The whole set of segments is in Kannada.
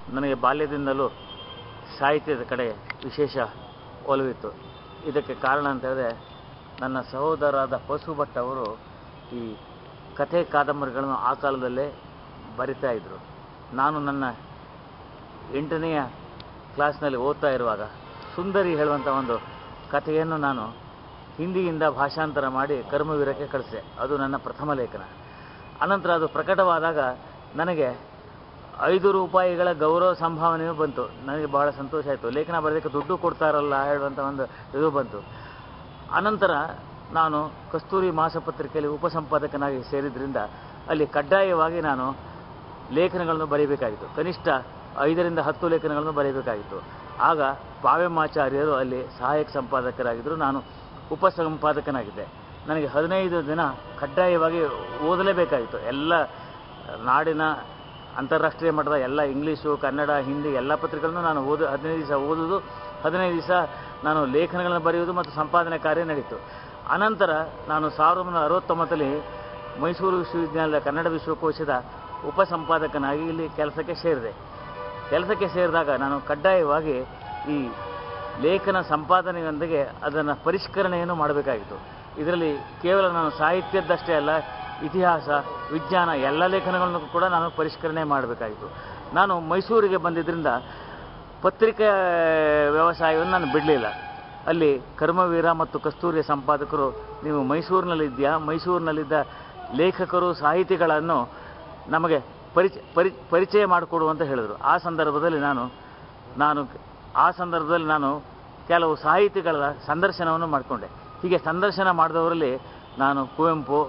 ನನಗೆ ಬಾಲ್ಯದಿಂದಲೂ ಸಾಹಿತ್ಯದ ಕಡೆ ವಿಶೇಷ ಒಲವಿತ್ತು ಇದಕ್ಕೆ ಕಾರಣ ಅಂತ ಹೇಳಿದ್ರೆ ನನ್ನ ಸಹೋದರಾದ ಪಶು ಭಟ್ ಅವರು ಈ ಕಥೆ ಕಾದಂಬರಿಗಳನ್ನು ಆ ಕಾಲದಲ್ಲೇ ಬರಿತಾ ಇದ್ದರು ನಾನು ನನ್ನ ಎಂಟನೆಯ ಕ್ಲಾಸ್ನಲ್ಲಿ ಓದ್ತಾ ಇರುವಾಗ ಸುಂದರಿ ಹೇಳುವಂಥ ಒಂದು ಕಥೆಯನ್ನು ನಾನು ಹಿಂದಿಯಿಂದ ಭಾಷಾಂತರ ಮಾಡಿ ಕರ್ಮವೀರಕ್ಕೆ ಕಳಿಸಿದೆ ಅದು ನನ್ನ ಪ್ರಥಮ ಲೇಖನ ಅನಂತರ ಅದು ಪ್ರಕಟವಾದಾಗ ನನಗೆ ಐದು ರೂಪಾಯಿಗಳ ಗೌರವ ಸಂಭಾವನೆಯೂ ಬಂತು ನನಗೆ ಬಹಳ ಸಂತೋಷ ಆಯಿತು ಲೇಖನ ಬರೆಯೋದಕ್ಕೆ ದುಡ್ಡು ಕೊಡ್ತಾರಲ್ಲ ಹೇಳುವಂಥ ಒಂದು ಇದು ಬಂತು ಅನಂತರ ನಾನು ಕಸ್ತೂರಿ ಮಾಸಪತ್ರಿಕೆಯಲ್ಲಿ ಉಪಸಂಪಾದಕನಾಗಿ ಸೇರಿದ್ರಿಂದ ಅಲ್ಲಿ ಕಡ್ಡಾಯವಾಗಿ ನಾನು ಲೇಖನಗಳನ್ನು ಬರೀಬೇಕಾಗಿತ್ತು ಕನಿಷ್ಠ ಐದರಿಂದ ಹತ್ತು ಲೇಖನಗಳನ್ನು ಬರೀಬೇಕಾಗಿತ್ತು ಆಗ ಪಾವೆಮಾಚಾರ್ಯರು ಅಲ್ಲಿ ಸಹಾಯಕ ಸಂಪಾದಕರಾಗಿದ್ದರು ನಾನು ಉಪಸಂಪಾದಕನಾಗಿದ್ದೆ ನನಗೆ ಹದಿನೈದು ದಿನ ಕಡ್ಡಾಯವಾಗಿ ಓದಲೇಬೇಕಾಗಿತ್ತು ಎಲ್ಲ ನಾಡಿನ ಅಂತಾರಾಷ್ಟ್ರೀಯ ಮಟ್ಟದ ಎಲ್ಲ ಇಂಗ್ಲೀಷು ಕನ್ನಡ ಹಿಂದಿ ಎಲ್ಲ ಪತ್ರಿಕೆಗಳನ್ನು ನಾನು ಓದು ಹದಿನೈದು ದಿವಸ ಓದುವುದು ಹದಿನೈದು ದಿವಸ ನಾನು ಲೇಖನಗಳನ್ನು ಬರೆಯುವುದು ಮತ್ತು ಸಂಪಾದನೆ ಕಾರ್ಯ ನಡೀತು ಅನಂತರ ನಾನು ಸಾವಿರದ ಒಂಬೈನೂರ ಅರವತ್ತೊಂಬತ್ತರಲ್ಲಿ ಮೈಸೂರು ವಿಶ್ವವಿದ್ಯಾಲಯದ ಕನ್ನಡ ವಿಶ್ವಕೋಶದ ಉಪಸಂಪಾದಕನಾಗಿ ಇಲ್ಲಿ ಕೆಲಸಕ್ಕೆ ಸೇರಿದೆ ಕೆಲಸಕ್ಕೆ ಸೇರಿದಾಗ ನಾನು ಕಡ್ಡಾಯವಾಗಿ ಈ ಲೇಖನ ಸಂಪಾದನೆಯೊಂದಿಗೆ ಅದನ್ನು ಪರಿಷ್ಕರಣೆಯನ್ನು ಮಾಡಬೇಕಾಗಿತ್ತು ಇದರಲ್ಲಿ ಕೇವಲ ನಾನು ಸಾಹಿತ್ಯದ್ದಷ್ಟೇ ಅಲ್ಲ ಇತಿಹಾಸ ವಿಜ್ಞಾನ ಎಲ್ಲ ಲೇಖನಗಳನ್ನು ಕೂಡ ನಾನು ಪರಿಷ್ಕರಣೆ ಮಾಡಬೇಕಾಗಿತ್ತು ನಾನು ಮೈಸೂರಿಗೆ ಬಂದಿದ್ದರಿಂದ ಪತ್ರಿಕಾ ವ್ಯವಸಾಯವನ್ನು ನಾನು ಬಿಡಲಿಲ್ಲ ಅಲ್ಲಿ ಕರ್ಮವೀರ ಮತ್ತು ಕಸ್ತೂರಿಯ ಸಂಪಾದಕರು ನೀವು ಮೈಸೂರಿನಲ್ಲಿದ್ಯಾ ಮೈಸೂರಿನಲ್ಲಿದ್ದ ಲೇಖಕರು ಸಾಹಿತಿಗಳನ್ನು ನಮಗೆ ಪರಿಚಯ ಪರಿ ಪರಿಚಯ ಮಾಡಿಕೊಡು ಅಂತ ಹೇಳಿದರು ಆ ಸಂದರ್ಭದಲ್ಲಿ ನಾನು ನಾನು ಆ ಸಂದರ್ಭದಲ್ಲಿ ನಾನು ಕೆಲವು ಸಾಹಿತಿಗಳ ಸಂದರ್ಶನವನ್ನು ಮಾಡಿಕೊಂಡೆ ಹೀಗೆ ಸಂದರ್ಶನ ಮಾಡಿದವರಲ್ಲಿ ನಾನು ಕುವೆಂಪು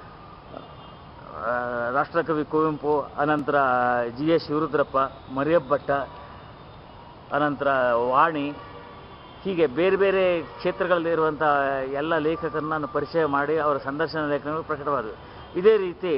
ಆ, ರಾಷ್ಟ್ರಕವಿ ಕುವೆಂಪು ಅನಂತರ ಜಿ ಎಸ್ ಶಿವರುದ್ರಪ್ಪ ಮರಿಯಬ್ಬಟ್ಟ ಅನಂತರ ವಾಣಿ ಹೀಗೆ ಬೇರೆ ಬೇರೆ ಕ್ಷೇತ್ರಗಳಲ್ಲಿರುವಂಥ ಎಲ್ಲ ಲೇಖಕರನ್ನ ನಾನು ಪರಿಚಯ ಮಾಡಿ ಅವರ ಸಂದರ್ಶನ ಲೇಖನಗಳು ಪ್ರಕಟವಾದವು ಇದೇ ರೀತಿ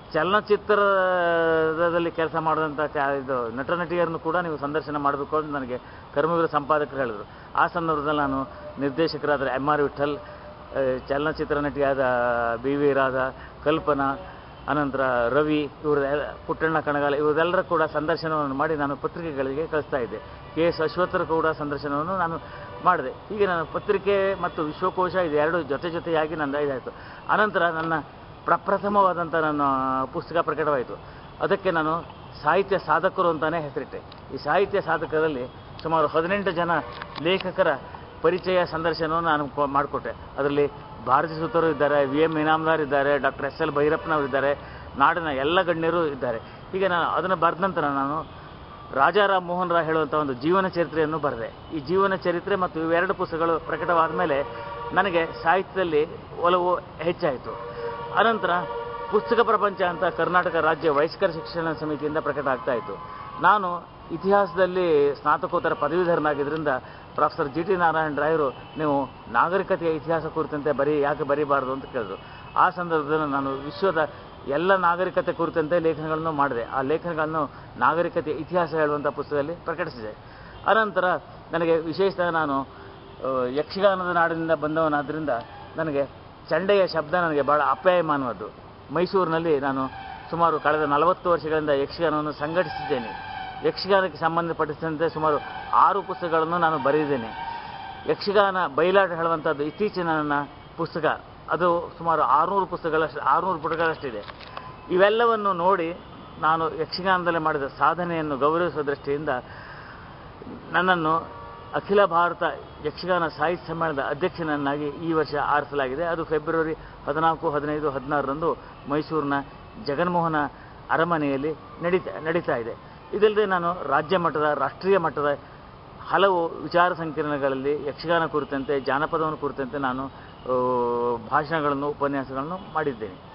ಚಲನಚಿತ್ರದಲ್ಲಿ ಕೆಲಸ ಮಾಡಿದಂಥ ಕ್ಯಾ ಇದು ನಟ ನಟಿಯರನ್ನು ಕೂಡ ನೀವು ಸಂದರ್ಶನ ಮಾಡಬೇಕು ಅಂತ ನನಗೆ ಕರ್ಮವೀರ ಸಂಪಾದಕರು ಹೇಳಿದರು ಆ ಸಂದರ್ಭದಲ್ಲಿ ನಾನು ನಿರ್ದೇಶಕರಾದ ಎಮ್ ಆರ್ ವಿಠಲ್ ಆ, ಚಲನಚಿತ್ರ ನಟಿಯಾದ ಬಿ ವಿ ರಾಧ ಕಲ್ಪನಾ ಅನಂತರ ರವಿ ಇವ್ರ ಪುಟ್ಟಣ್ಣ ಕಣಗಾಲ ಇವರೆಲ್ಲರ ಕೂಡ ಸಂದರ್ಶನವನ್ನು ಮಾಡಿ ನಾನು ಪತ್ರಿಕೆಗಳಿಗೆ ಕಳಿಸ್ತಾ ಇದ್ದೆ ಕೆ ಎಸ್ ಅಶ್ವತ್ಥರ ಕೂಡ ಸಂದರ್ಶನವನ್ನು ನಾನು ಮಾಡಿದೆ ಹೀಗೆ ನಾನು ಪತ್ರಿಕೆ ಮತ್ತು ವಿಶ್ವಕೋಶ ಇದೆರಡು ಜೊತೆ ಜೊತೆಯಾಗಿ ನನ್ನ ಇದಾಯಿತು ಅನಂತರ ನನ್ನ ಪ್ರಪ್ರಥಮವಾದಂಥ ನನ್ನ ಪುಸ್ತಕ ಪ್ರಕಟವಾಯಿತು ಅದಕ್ಕೆ ನಾನು ಸಾಹಿತ್ಯ ಸಾಧಕರು ಅಂತಲೇ ಹೆಸರಿಟ್ಟೆ ಈ ಸಾಹಿತ್ಯ ಸಾಧಕರಲ್ಲಿ ಸುಮಾರು ಹದಿನೆಂಟು ಜನ ಲೇಖಕರ ಪರಿಚಯ ಸಂದರ್ಶನವನ್ನು ನಾನು ಕೊ- ಮಾಡಿಕೊಟ್ಟೆ ಅದರಲ್ಲಿ ಭಾರತಿ ಸುತರು ಇದ್ದಾರೆ ವಿ ಎಂ ಇನಾಮ್ದಾರ್ ಇದ್ದಾರೆ ಡಾಕ್ಟರ್ ಎಸ್ ಎಲ್ ಭೈರಪ್ಪನವರು ಇದ್ದಾರೆ ನಾಡಿನ ಎಲ್ಲ ಗಣ್ಯರು ಇದ್ದಾರೆ ಹೀಗೆ ನಾನು ಅದನ್ನು ಬರೆದ ನಂತರ ನಾನು ರಾಜಾರಾಮ್ ಮೋಹನ್ ರಾವ್ ಹೇಳುವಂಥ ಒಂದು ಜೀವನ ಚರಿತ್ರೆಯನ್ನು ಬರೆದೆ ಈ ಜೀವನ ಚರಿತ್ರೆ ಮತ್ತು ಇವೆರಡು ಪುಸ್ತಕಗಳು ಪ್ರಕಟವಾದ ಮೇಲೆ ನನಗೆ ಸಾಹಿತ್ಯದಲ್ಲಿ ಒಲವು ಹೆಚ್ಚಾಯಿತು ಅನಂತರ ಪುಸ್ತಕ ಪ್ರಪಂಚ ಅಂತ ಕರ್ನಾಟಕ ರಾಜ್ಯ ವಯಸ್ಕರ ಶಿಕ್ಷಣ ಸಮಿತಿಯಿಂದ ಪ್ರಕಟ ಆಗ್ತಾ ಇತ್ತು ನಾನು ಇತಿಹಾಸದಲ್ಲಿ ಸ್ನಾತಕೋತ್ತರ ಪದವೀಧರನಾಗಿದ್ದರಿಂದ ಪ್ರೊಫೆಸರ್ ಜಿ ಟಿ ನಾರಾಯಣ ರಾಯರು ನೀವು ನಾಗರಿಕತೆಯ ಇತಿಹಾಸ ಕುರಿತಂತೆ ಬರೀ ಯಾಕೆ ಬರೀಬಾರ್ದು ಅಂತ ಕೇಳಿದ್ರು ಆ ಸಂದರ್ಭದಲ್ಲಿ ನಾನು ವಿಶ್ವದ ಎಲ್ಲ ನಾಗರಿಕತೆ ಕುರಿತಂತೆ ಲೇಖನಗಳನ್ನು ಮಾಡಿದೆ ಆ ಲೇಖನಗಳನ್ನು ನಾಗರಿಕತೆಯ ಇತಿಹಾಸ ಹೇಳುವಂಥ ಪುಸ್ತಕದಲ್ಲಿ ಪ್ರಕಟಿಸಿದೆ ಅನಂತರ ನನಗೆ ವಿಶೇಷ ನಾನು ಆ, ಯಕ್ಷಗಾನದ ನಾಡಿನಿಂದ ಬಂದವನಾದ್ದರಿಂದ ನನಗೆ ಚಂಡೆಯ ಶಬ್ದ ನನಗೆ ಬಹಳ ಅಪ್ಯಾಯಮಾನವಾದ್ದು ಮೈಸೂರಿನಲ್ಲಿ ನಾನು ಸುಮಾರು ಕಳೆದ ನಲವತ್ತು ವರ್ಷಗಳಿಂದ ಯಕ್ಷಗಾನವನ್ನು ಸಂಘಟಿಸಿದ್ದೇನೆ ಯಕ್ಷಗಾನಕ್ಕೆ ಸಂಬಂಧಪಟ್ಟಿಸಿದಂತೆ ಸುಮಾರು ಆರು ಪುಸ್ತಕಗಳನ್ನು ನಾನು ಬರೆದಿದ್ದೇನೆ ಯಕ್ಷಗಾನ ಬಯಲಾಟ ಹೇಳುವಂಥದ್ದು ಇತ್ತೀಚಿನ ನನ್ನ ಪುಸ್ತಕ ಅದು ಸುಮಾರು ಆರುನೂರು ಪುಸ್ತಕಗಳಷ್ಟು ಆರುನೂರು ಪುಟಗಳಷ್ಟಿದೆ ಇವೆಲ್ಲವನ್ನು ನೋಡಿ ನಾನು ಯಕ್ಷಗಾನದಲ್ಲಿ ಮಾಡಿದ ಸಾಧನೆಯನ್ನು ಗೌರವಿಸುವ ದೃಷ್ಟಿಯಿಂದ ನನ್ನನ್ನು ಅಖಿಲ ಭಾರತ ಯಕ್ಷಗಾನ ಸಾಹಿತ್ಯ ಸಮ್ಮೇಳನದ ಅಧ್ಯಕ್ಷನನ್ನಾಗಿ ಈ ವರ್ಷ ಆರಿಸಲಾಗಿದೆ ಅದು ಫೆಬ್ರವರಿ ಹದಿನಾಲ್ಕು ಹದಿನೈದು ಹದಿನಾರರಂದು ಮೈಸೂರಿನ ಜಗನ್ಮೋಹನ ಅರಮನೆಯಲ್ಲಿ ನಡೀತಾ ನಡೀತಾ ಇದೆ ಇದಲ್ಲದೆ ನಾನು ರಾಜ್ಯ ಮಟ್ಟದ ರಾಷ್ಟ್ರೀಯ ಮಟ್ಟದ ಹಲವು ವಿಚಾರ ಸಂಕಿರಣಗಳಲ್ಲಿ ಯಕ್ಷಗಾನ ಕುರಿತಂತೆ ಜಾನಪದವನ್ನು ಕುರಿತಂತೆ ನಾನು ಆ, ಭಾಷಣಗಳನ್ನು ಉಪನ್ಯಾಸಗಳನ್ನು ಮಾಡಿದ್ದೇನೆ